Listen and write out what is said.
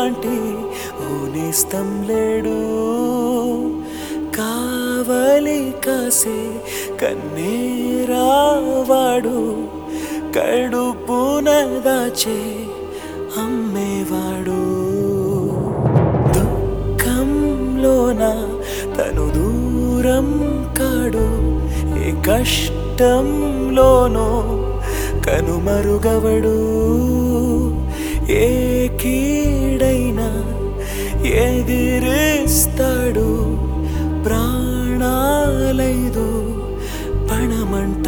లాంటి ఓ నేస్తం లేడు కావలి కాసే కన్నేరావాడు కడుపున దాచే అమ్మేవాడు దుఃఖంలోన తను దూరం కాడు ఏ కష్టంలోనో కనుమరుగవడు ఏ కీడైనా ఎదిరిస్తాడు ప్రాణాలైదు పణమంట